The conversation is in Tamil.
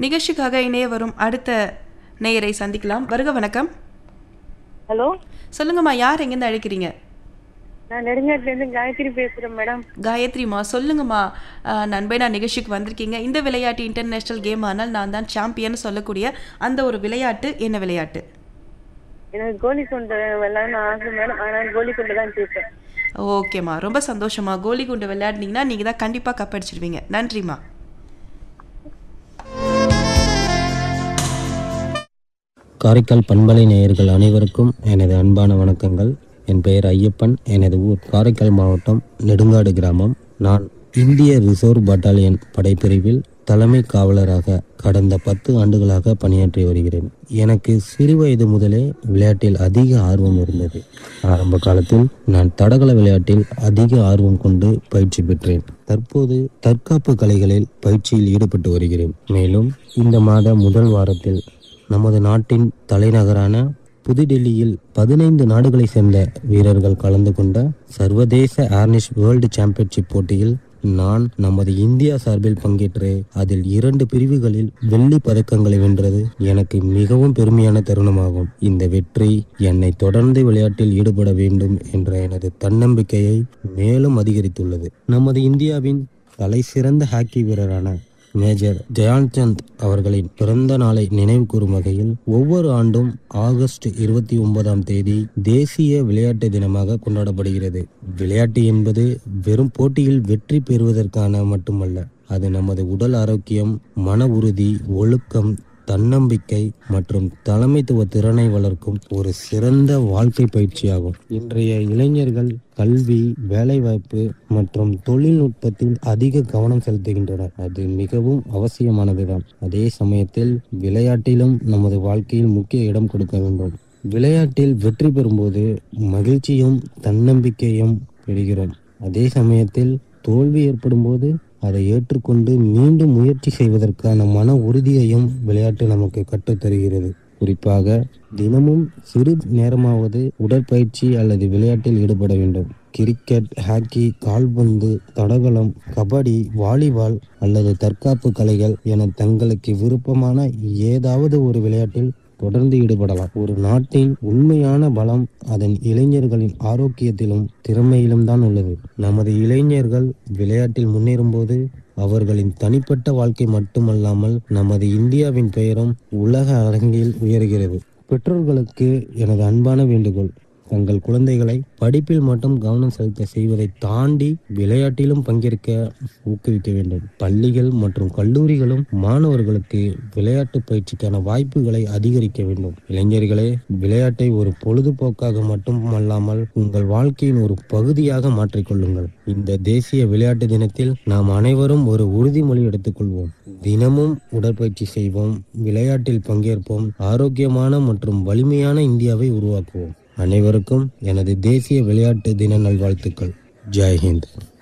நிகழ்ச்சிக்காக இணைய வரும் அடுத்த நேயரை சந்திக்கலாம் வருக வணக்கம் ஹலோ சொல்லுங்கம்மா யார் எங்கேருந்து அழைக்கிறீங்க நான் நெடுங்காட்டிலேருந்து காயத்ரி பேசுகிறேன் மேடம் காயத்ரிமா சொல்லுங்கம்மா அஹ், நண்பே நான் நிகழ்ச்சிக்கு வந்திருக்கீங்க இந்த விளையாட்டு இன்டர்நேஷ்னல் கேம் ஆனால் நான் தான் சாம்பியன் சொல்லக்கூடிய அந்த ஒரு விளையாட்டு என்ன விளையாட்டு எனக்கு கோலி குண்டு விளையாடணும் ஆசை மேடம் ஆனால் கோலி குண்டு தான் கேட்பேன் ஓகேம்மா ரொம்ப சந்தோஷமா கோலி குண்டு விளையாடினீங்கன்னா நீங்கள் தான் கண்டிப்பாக கப் அடிச்சிருவீங்க நன்றிம்மா காரைக்கால் பண்பலை நேயர்கள் அனைவருக்கும் எனது அன்பான வணக்கங்கள் என் பெயர் ஐயப்பன் எனது ஊர் காரைக்கால் மாவட்டம் நெடுங்காடு கிராமம் நான் இந்திய ரிசர்வ் பட்டாலியன் படைப்பிரிவில் தலைமை காவலராக கடந்த பத்து ஆண்டுகளாக பணியாற்றி வருகிறேன் எனக்கு சிறுவயது முதலே விளையாட்டில் அதிக ஆர்வம் இருந்தது ஆரம்ப காலத்தில் நான் தடகள விளையாட்டில் அதிக ஆர்வம் கொண்டு பயிற்சி பெற்றேன் தற்போது தற்காப்பு கலைகளில் பயிற்சியில் ஈடுபட்டு வருகிறேன் மேலும் இந்த மாத முதல் வாரத்தில் நமது நாட்டின் தலைநகரான புதுடெல்லியில் பதினைந்து நாடுகளை சேர்ந்த வீரர்கள் கலந்து கொண்ட சர்வதேச ஆர்னிஷ் வேர்ல்டு சாம்பியன்ஷிப் போட்டியில் நான் நமது இந்தியா சார்பில் பங்கேற்று அதில் இரண்டு பிரிவுகளில் வெள்ளி பதக்கங்களை வென்றது எனக்கு மிகவும் பெருமையான தருணமாகும் இந்த வெற்றி என்னை தொடர்ந்து விளையாட்டில் ஈடுபட வேண்டும் என்ற எனது தன்னம்பிக்கையை மேலும் அதிகரித்துள்ளது நமது இந்தியாவின் தலைசிறந்த ஹாக்கி வீரரான மேஜர் ஜெயான்சந்த் அவர்களின் பிறந்த நாளை நினைவு கூறும் வகையில் ஒவ்வொரு ஆண்டும் ஆகஸ்ட் இருபத்தி ஒன்பதாம் தேதி தேசிய விளையாட்டு தினமாக கொண்டாடப்படுகிறது விளையாட்டு என்பது வெறும் போட்டியில் வெற்றி பெறுவதற்கான மட்டுமல்ல அது நமது உடல் ஆரோக்கியம் மன உறுதி ஒழுக்கம் தன்னம்பிக்கை மற்றும் தலைமைத்துவ திறனை வளர்க்கும் ஒரு சிறந்த வாழ்க்கை பயிற்சியாகும் இன்றைய இளைஞர்கள் கல்வி வேலைவாய்ப்பு மற்றும் தொழில்நுட்பத்தில் அதிக கவனம் செலுத்துகின்றனர் அது மிகவும் அவசியமானதுதான் அதே சமயத்தில் விளையாட்டிலும் நமது வாழ்க்கையில் முக்கிய இடம் கொடுக்க வேண்டும் விளையாட்டில் வெற்றி பெறும்போது மகிழ்ச்சியும் தன்னம்பிக்கையும் பெறுகிறோம் அதே சமயத்தில் தோல்வி ஏற்படும் போது அதை ஏற்றுக்கொண்டு மீண்டும் முயற்சி செய்வதற்கான மன உறுதியையும் விளையாட்டு நமக்கு கற்றுத் தருகிறது குறிப்பாக தினமும் சிறு நேரமாவது உடற்பயிற்சி அல்லது விளையாட்டில் ஈடுபட வேண்டும் கிரிக்கெட் ஹாக்கி கால்பந்து தடகளம் கபடி வாலிபால் அல்லது தற்காப்பு கலைகள் என தங்களுக்கு விருப்பமான ஏதாவது ஒரு விளையாட்டில் தொடர்ந்து ஈடுபடலாம் ஒரு நாட்டின் உண்மையான பலம் அதன் இளைஞர்களின் ஆரோக்கியத்திலும் திறமையிலும் தான் உள்ளது நமது இளைஞர்கள் விளையாட்டில் முன்னேறும்போது அவர்களின் தனிப்பட்ட வாழ்க்கை மட்டுமல்லாமல் நமது இந்தியாவின் பெயரும் உலக அரங்கில் உயர்கிறது பெற்றோர்களுக்கு எனது அன்பான வேண்டுகோள் தங்கள் குழந்தைகளை படிப்பில் மட்டும் கவனம் செலுத்த செய்வதை தாண்டி விளையாட்டிலும் பங்கேற்க ஊக்குவிக்க வேண்டும் பள்ளிகள் மற்றும் கல்லூரிகளும் மாணவர்களுக்கு விளையாட்டு பயிற்சிக்கான வாய்ப்புகளை அதிகரிக்க வேண்டும் இளைஞர்களே விளையாட்டை ஒரு பொழுதுபோக்காக மட்டுமல்லாமல் உங்கள் வாழ்க்கையின் ஒரு பகுதியாக மாற்றிக்கொள்ளுங்கள் இந்த தேசிய விளையாட்டு தினத்தில் நாம் அனைவரும் ஒரு உறுதிமொழி எடுத்துக்கொள்வோம் தினமும் உடற்பயிற்சி செய்வோம் விளையாட்டில் பங்கேற்போம் ஆரோக்கியமான மற்றும் வலிமையான இந்தியாவை உருவாக்குவோம் அனைவருக்கும் எனது தேசிய விளையாட்டு தின நல்வாழ்த்துக்கள் ஜெய் ஹிந்த்